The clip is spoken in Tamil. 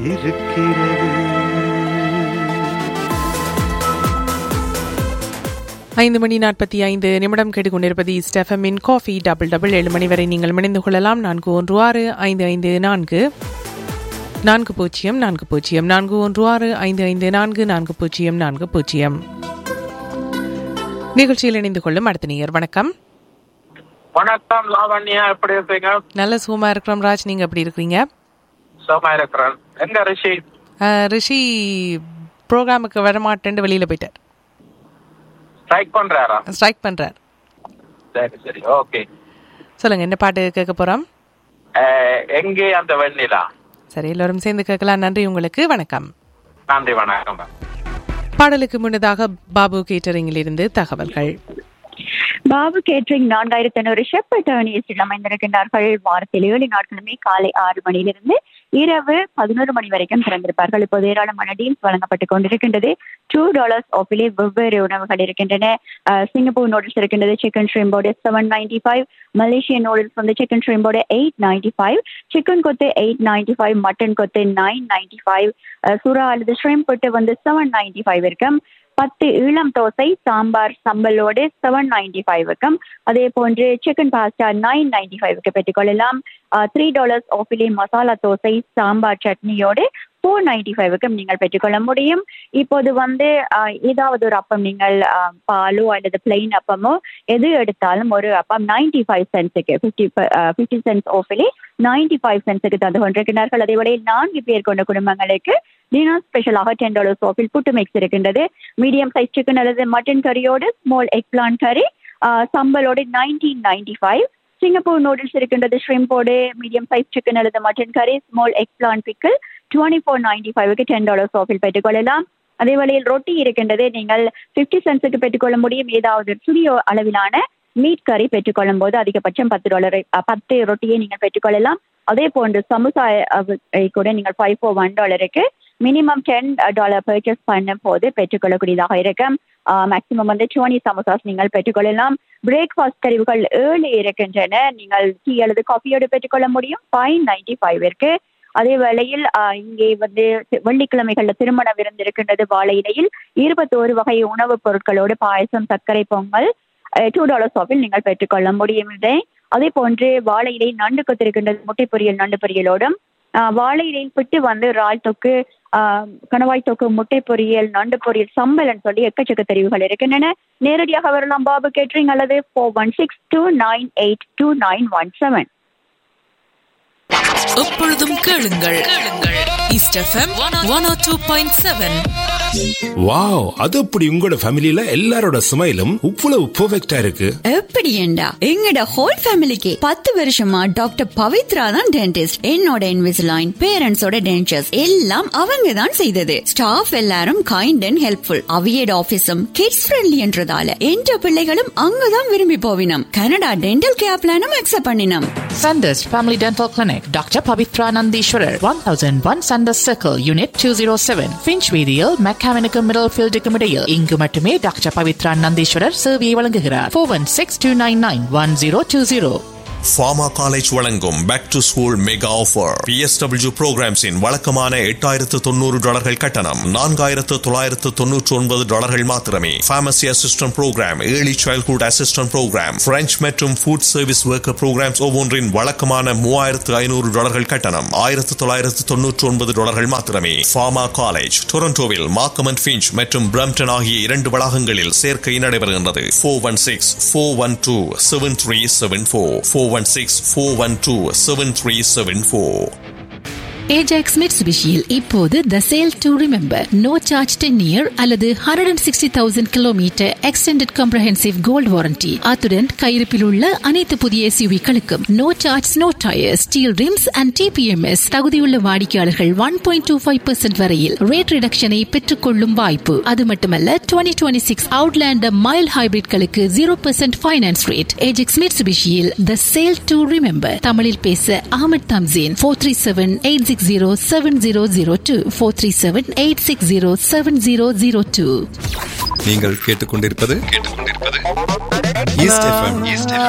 இருக்கிறது ஐந்து மணி நாற்பத்தி ஐந்து நிமிடம் கேட்டுக்கொண்டிருப்பது ஸ்டெஃபமின் காஃபி டபுள் டபுள் ஏழு மணி வரை நீங்கள் இணைந்து கொள்ளலாம் நான்கு ஒன்று ஆறு ஐந்து ஐந்து நான்கு நான்கு பூஜ்ஜியம் நான்கு பூஜ்ஜியம் நான்கு ஒன்று ஆறு ஐந்து ஐந்து நான்கு நான்கு பூஜ்ஜியம் நான்கு பூஜ்ஜியம் நிகழ்ச்சியில் இணைந்து கொள்ளும் அடுத்த நேயர் வணக்கம் வணக்கம் லாவண்யா எப்படி இருக்கீங்க நல்ல சுகமா இருக்கிறோம் ராஜ் நீங்க எப்படி இருக்கிறீங்க சுகமா இருக்கிறேன் எங்க ரிஷி அஹ், ரிஷி ப்ரோக்ராமுக்கு வரமாட்டேன்னு வெளியில போயிட்டார் ஸ்ட்ரைக் பண்றாரா ஸ்ட்ரைக் பண்றார் சரி சரி ஓகே சொல்லுங்க என்ன பாட்டு கேட்க போறோம் எங்கே அந்த வெண்ணிலா சரி எல்லோரும் சேர்ந்து கேட்கலாம் நன்றி உங்களுக்கு வணக்கம் நன்றி வணக்கம் பாடலுக்கு முன்னதாக பாபு கேட்டரிங்கில் இருந்து தகவல்கள் பாபு கேட்டரிங் நான்காயிரத்தி ஐநூறு ஷெப் டேர்னிஸில் அமைந்திருக்கின்றார்கள் வாரத்தில் ஏழு நாட்களுமே காலை ஆறு மணியிலிருந்து இரவு பதினோரு மணி வரைக்கும் திறந்திருப்பார்கள் இப்போது ஏராளமான டீல்ஸ் வழங்கப்பட்டுக் கொண்டிருக்கின்றது டூ டாலர்ஸ் ஆஃபிலே வெவ்வேறு உணவுகள் இருக்கின்றன அஹ், சிங்கப்பூர் நூடுல்ஸ் இருக்கின்றது சிக்கன் ஷ்ரிம்போடு seven ninety five Malaysian noodles வந்து சிக்கன் ஷ்ரிம்போடு eight ninety five chicken kothu eight ninety five mutton kothu nine ninety five சுறா அல்லது ஷ்ரிம்ப் கொத்து வந்து செவன் நைன்டி ஃபைவ் இருக்கும் பத்து இளம் தோசை சாம்பார் சம்பலோடு செவன் நைன்டி ஃபைவுக்கும் அதே போன்று சிக்கன் பாஸ்டா நைன் நைன்டி ஃபைவுக்கு பெற்றுக்கொள்ளலாம் த்ரீ டாலர்ஸ் ஆஃபிலே மசாலா தோசை சாம்பார் சட்னியோடு ஃபோர் நைன்டி ஃபைவுக்கும் நீங்கள் பெற்றுக்கொள்ள முடியும் இப்போது வந்து ஆஹ், ஏதாவது ஒரு அப்பம் நீங்கள் ஆஹ், பாலோ அல்லது பிளெயின் அப்பமோ எது எடுத்தாலும் ஒரு அப்பம் நைன்டி ஃபைவ் சென்ட்ஸுக்கு ஃபிஃப்டி ஃபிஃப்டி சென்ட்ஸ் ஆஃபிலே நைன்டி ஃபைவ் சென்ட்ஸுக்கு தந்து கொண்டிருக்கிறார்கள் அதே வேளையில் நான்கு பேர் கொண்ட குடும்பங்களுக்கு டினர் ஸ்பெஷலாக டென் டாலர்ஸ் ஆஃபில் புட்டு மிக்ஸ் இருக்கின்றது மீடியம் சைஸ் சிக்கன் அல்லது மட்டன் கறியோடு ஸ்மால் எக் பிளான் கறி சம்பலோடு nineteen ninety five Singapore noodles இருக்கின்றது ஷ்ரிம்போடு மீடியம் சைஸ் சிக்கன் அல்லது மட்டன் கறி small egg plain pickle twenty four ninety ஃபைவ்க்கு டென் டாலர்ஸ் ஆஃபில் பெற்றுக்கொள்ளலாம் அதே வேளையில் ரொட்டி இருக்கின்றது நீங்கள் ஃபிஃப்டி சென்ட்ஸுக்கு பெற்றுக்கொள்ள முடியும் ஏதாவது சிறிய அளவிலான மீட் கறி பெற்றுக்கொள்ளும் போது அதிகபட்சம் பத்து டாலர் பத்து ரொட்டியை நீங்கள் பெற்றுக்கொள்ளலாம் அதே போன்று சமுசா அஹ், கூட நீங்கள் ஃபைவ் ஃபோர் ஒன் டாலருக்கு மினிமம் டென் டாலர் பர்ச்சேஸ் பண்ணும் போது பெற்றுக்கொள்ளக்கூடியதாக இருக்கும் மேக்ஸிமம் வந்து டுவெண்ட்டி சமோசாஸ் நீங்கள் பெற்றுக்கொள்ளலாம் பிரேக்ஃபாஸ்ட் கருவிகள் ஏழு இருக்கின்றன நீங்கள் டீ அல்லது காஃபியோடு பெற்றுக்கொள்ள முடியும் ஃபைவ் நைன்டி ஃபைவ் இருக்கு அதே வேளையில் ஆஹ், இங்கே வந்து வெள்ளிக்கிழமைகள்ல திருமண விருந்து இருக்கின்றது வாழை இலையில் இருபத்தோரு வகை உணவுப் பொருட்களோடு பாயசம் சர்க்கரை பொங்கல் டூ டாலர்ஸ் ஆஃபில் நீங்கள் பெற்றுக்கொள்ள முடியும் இதை அதே போன்று வாழை இலை நண்டு கொத்திருக்கின்றது முட்டை பொரியல் நண்டு பொரியலோடும் ஆஹ், வாழை இலையில் பிட்டு வந்து இறால் தொக்கு ஆஹ், கணவாய் தொக்கு முட்டை பொரியல் நண்டு பொரியல் சம்பல்னு சொல்லி எக்கச்சக்க தெரிவுகள் இருக்கின்றன நேரடியாக வரலாம் பாபு கேட்ரிங் அல்லது four one six two nine eight two nine one seven எப்பொழுதும் கேளுங்கள் கேளுங்கள் east FM one O two point seven wow அது அப்படி உங்களோட ஃபேமிலில எல்லாரோட ஸ்மைலும் இவ்வளவு பெர்ஃபெக்ட்டா இருக்கு எப்படி ஏண்டா எங்கட ஹோல் ஃபேமிலிக்கு பத்து வருஷமா டாக்டர் பவித்ரா தான் டென்டிஸ்ட் என்னோட இன்விசிலைன் பேரண்ட்ஸோட டென்டர்ஸ் எல்லாம் அவங்க தான் செய்தது ஸ்டாஃப் எல்லாரும் கைண்ட் அண்ட் ஹெல்ப்ஃபுல் அவியட் ஆபீஸும் கிட்ஸ் ஃப்ரெண்ட்லி என்றதால என்ற பிள்ளைகளும் அங்கதான் விரும்பி போவினம் கனடா டென்டல் கேர் பிளானும் அக்செப்ட் பண்ணினோம் Sanders Family Dental Clinic, Dr. Pavitra Nandishwarar, 1001 Sanders Circle, Unit 207, Finchweedial, Mechanical Middlefield Decomedial. இங்கு மட்டுமே டாக்டர் பவித்ரா நந்தீஸ்வரர் சேவையை வழங்குகிறார் four one six two nine nine one zero two zero pharma college வழங்கும் back to school mega offer PSW ப்ரோக்ராம்ஸின் வழக்கமான எட்டாயிரத்து தொண்ணூறு டாலர்கள் கட்டணம் நான்காயிரத்து தொள்ளாயிரத்து தொன்னூற்று ஒன்பது டாலர்கள் மாத்திரமே pharmacy assistant program early childhood assistant program French மற்றும் ஃபுட் சர்வீஸ் ஒர்க்கர் ப்ரோக்ராம்ஸ் ஒவ்வொன்றின் வழக்கமான மூவாயிரத்து ஐநூறு டாலர்கள் கட்டணம் ஆயிரத்து தொள்ளாயிரத்து தொன்னூற்று ஒன்பது டாலர்கள் மாத்திரமே ஃபார்மா காலேஜ் டொரண்டோவில் மார்க்கம் அண்ட் ஃபிஞ்ச் மற்றும் பிரம்டன் ஆகிய இரண்டு வளாகங்களில் சேர்க்கை நடைபெறுகின்றது four one six four one two seven three seven four four one six four one two seven three seven four Ajax மிட்சுபிஷியில் இப்போது the sale to remember no charge ten year அல்லது hundred and sixty thousand kilometre extended comprehensive gold warranty அத்துடன் கையிருப்பில் உள்ள அனைத்து புதிய எஸ்யூவிகளுக்கும் no charge no tyre steel rims and TPMS தகுதியுள்ள வாடிக்கையாளர்கள் one point two five percent வரையில் ரேட் ரிடக்ஷனை பெற்றுக்கொள்ளும் வாய்ப்பு அது மட்டுமல்ல twenty twenty six Outlander mile ஹைபிரிட்களுக்கு zero percent finance rate Ajax மிட்சுபிஷியில் த சேல் டு ரிமெம்பர் தமிழில் பேச அகமது தம்சேன் four three seven eight six zero seven zero zero two four three seven eight six zero seven zero zero two நீங்கள் கேட்டுக்கொண்டிருப்பது ஈஸ்ட் எஃப்எம் ஈஸ்ட் எஃப்எம்